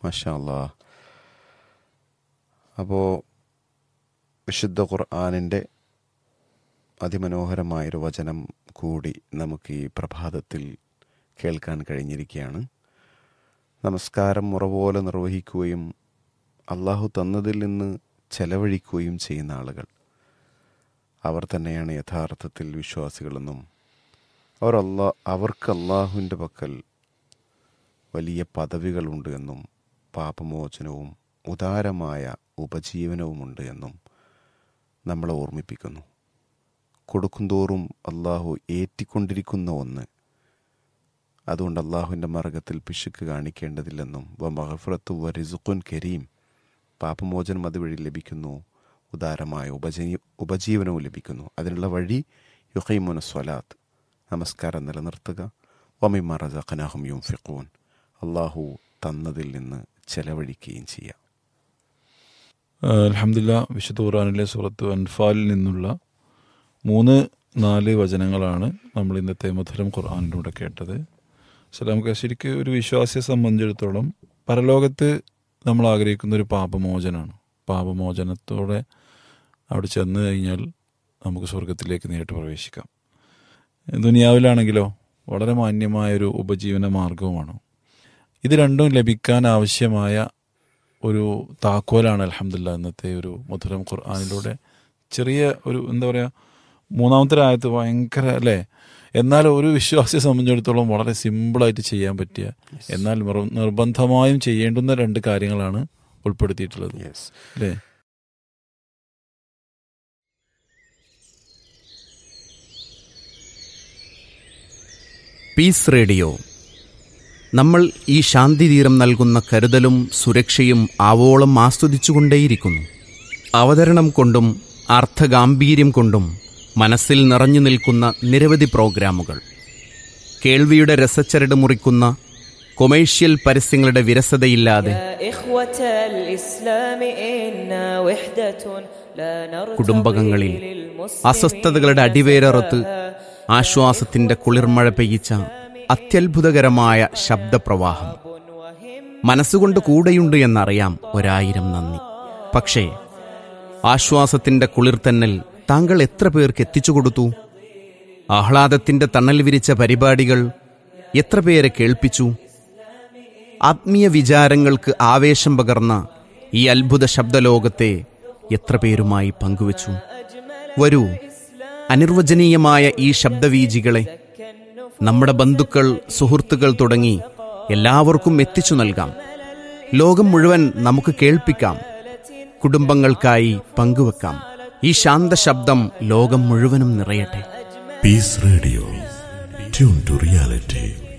മാഷാ അല്ലാ അപ്പോൾ വിശുദ്ധ ഖുർആാനിൻ്റെ അതിമനോഹരമായൊരു വചനം കൂടി നമുക്ക് ഈ പ്രഭാതത്തിൽ കേൾക്കാൻ കഴിഞ്ഞിരിക്കുകയാണ് നമസ്കാരം മുറ പോലെ നിർവഹിക്കുകയും അള്ളാഹു തന്നതിൽ നിന്ന് ചെലവഴിക്കുകയും ചെയ്യുന്ന ആളുകൾ അവർ തന്നെയാണ് യഥാർത്ഥത്തിൽ വിശ്വാസികളെന്നും അവർ അല്ലാ അവർക്ക് അള്ളാഹുവിൻ്റെ പക്കൽ വലിയ പദവികളുണ്ട് എന്നും പാപമോചനവും ഉദാരമായ ഉപജീവനവുമുണ്ട് എന്നും നമ്മളെ ഓർമ്മിപ്പിക്കുന്നു കൊടുക്കുന്തോറും അള്ളാഹു ഏറ്റിക്കൊണ്ടിരിക്കുന്ന ഒന്ന് അതുകൊണ്ട് അള്ളാഹുവിൻ്റെ മാർഗത്തിൽ പിശുക്ക് കാണിക്കേണ്ടതില്ലെന്നും വ മഹഫറത്തു വ റിസുഖുൻ കരീം പാപമോചനം അതുവഴി ലഭിക്കുന്നു ഉദാരമായ ഉപജീ ഉപജീവനവും ലഭിക്കുന്നു അതിനുള്ള വഴി യുഹൈമുന സ്വലാത്ത് നമസ്കാരം നിലനിർത്തുക വമിമ റസഖനാഹും യും ഫിഖൂൻ അള്ളാഹു തന്നതിൽ നിന്ന് ചെലവഴിക്കുകയും ചെയ്യാം അലഹമില്ല വിശുദ്ധ ഖുറാനിലെ സുറത്ത് അൻഫാലിൽ നിന്നുള്ള മൂന്ന് നാല് വചനങ്ങളാണ് നമ്മൾ ഇന്നത്തെ മധുരം ഖുർആാനിലൂടെ കേട്ടത് സലാം ശരിക്ക് ഒരു വിശ്വാസിയെ സംബന്ധിച്ചിടത്തോളം പരലോകത്ത് നമ്മൾ ആഗ്രഹിക്കുന്ന ഒരു പാപമോചനമാണ് പാപമോചനത്തോടെ അവിടെ ചെന്ന് കഴിഞ്ഞാൽ നമുക്ക് സ്വർഗത്തിലേക്ക് നേരിട്ട് പ്രവേശിക്കാം ദുനിയാവിലാണെങ്കിലോ വളരെ മാന്യമായൊരു ഉപജീവന മാർഗവുമാണ് ഇത് രണ്ടും ലഭിക്കാൻ ആവശ്യമായ ഒരു താക്കോലാണ് അലഹമില്ല ഇന്നത്തെ ഒരു മധുരം ഖുർആാനിലൂടെ ചെറിയ ഒരു എന്താ പറയുക മൂന്നാമത്തെ ആയത്ത് ഭയങ്കര അല്ലേ എന്നാൽ ഒരു വിശ്വാസിയെ സംബന്ധിച്ചിടത്തോളം വളരെ സിമ്പിളായിട്ട് ചെയ്യാൻ പറ്റിയ എന്നാൽ നിർ- നിർബന്ധമായും ചെയ്യേണ്ടുന്ന രണ്ട് കാര്യങ്ങളാണ് ഉൾപ്പെടുത്തിയിട്ടുള്ളത് യെസ് അല്ലേ പീസ് റേഡിയോ നമ്മൾ ഈ ശാന്തിതീരം നൽകുന്ന കരുതലും സുരക്ഷയും ആവോളം ആസ്വദിച്ചുകൊണ്ടേയിരിക്കുന്നു അവതരണം കൊണ്ടും അർത്ഥഗാംഭീര്യം കൊണ്ടും മനസ്സിൽ നിറഞ്ഞു നിൽക്കുന്ന നിരവധി പ്രോഗ്രാമുകൾ കേൾവിയുടെ രസച്ചരട് മുറിക്കുന്ന കൊമേഴ്ഷ്യൽ പരസ്യങ്ങളുടെ വിരസതയില്ലാതെ يا إخوة الإسلام إنا وحدة لا نرتضي കുടുംബകങ്ങളിൽ للمسلمين അസ്വസ്ഥതകളുടെ അടിവേരറുത്ത് ആശ്വാസത്തിന്റെ കുളിർമഴ പെയ്യിച്ച അത്യത്ഭുതകരമായ ശബ്ദപ്രവാഹം മനസ്സുകൊണ്ട് കൂടെയുണ്ട് എന്നറിയാം ഒരായിരം നന്ദി പക്ഷേ ആശ്വാസത്തിന്റെ കുളിർത്തന്നൽ താങ്കൾ എത്ര പേർക്ക് എത്തിച്ചു കൊടുത്തു ആഹ്ലാദത്തിന്റെ തണൽ വിരിച്ച പരിപാടികൾ എത്ര പേരെ കേൾപ്പിച്ചു ആത്മീയ വിചാരങ്ങൾക്ക് ആവേശം പകർന്ന ഈ അത്ഭുത ശബ്ദലോകത്തെ എത്ര പേരുമായി പങ്കുവച്ചു വരൂ അനിർവചനീയമായ ഈ ശബ്ദവീജികളെ നമ്മുടെ ബന്ധുക്കൾ സുഹൃത്തുക്കൾ തുടങ്ങി എല്ലാവർക്കും എത്തിച്ചു നൽകാം ലോകം മുഴുവൻ നമുക്ക് കേൾപ്പിക്കാം കുടുംബങ്ങൾക്കായി പങ്കുവെക്കാം ഈ ശാന്ത ശബ്ദം ലോകം മുഴുവനും നിറയട്ടെ Peace Radio. Tune to reality.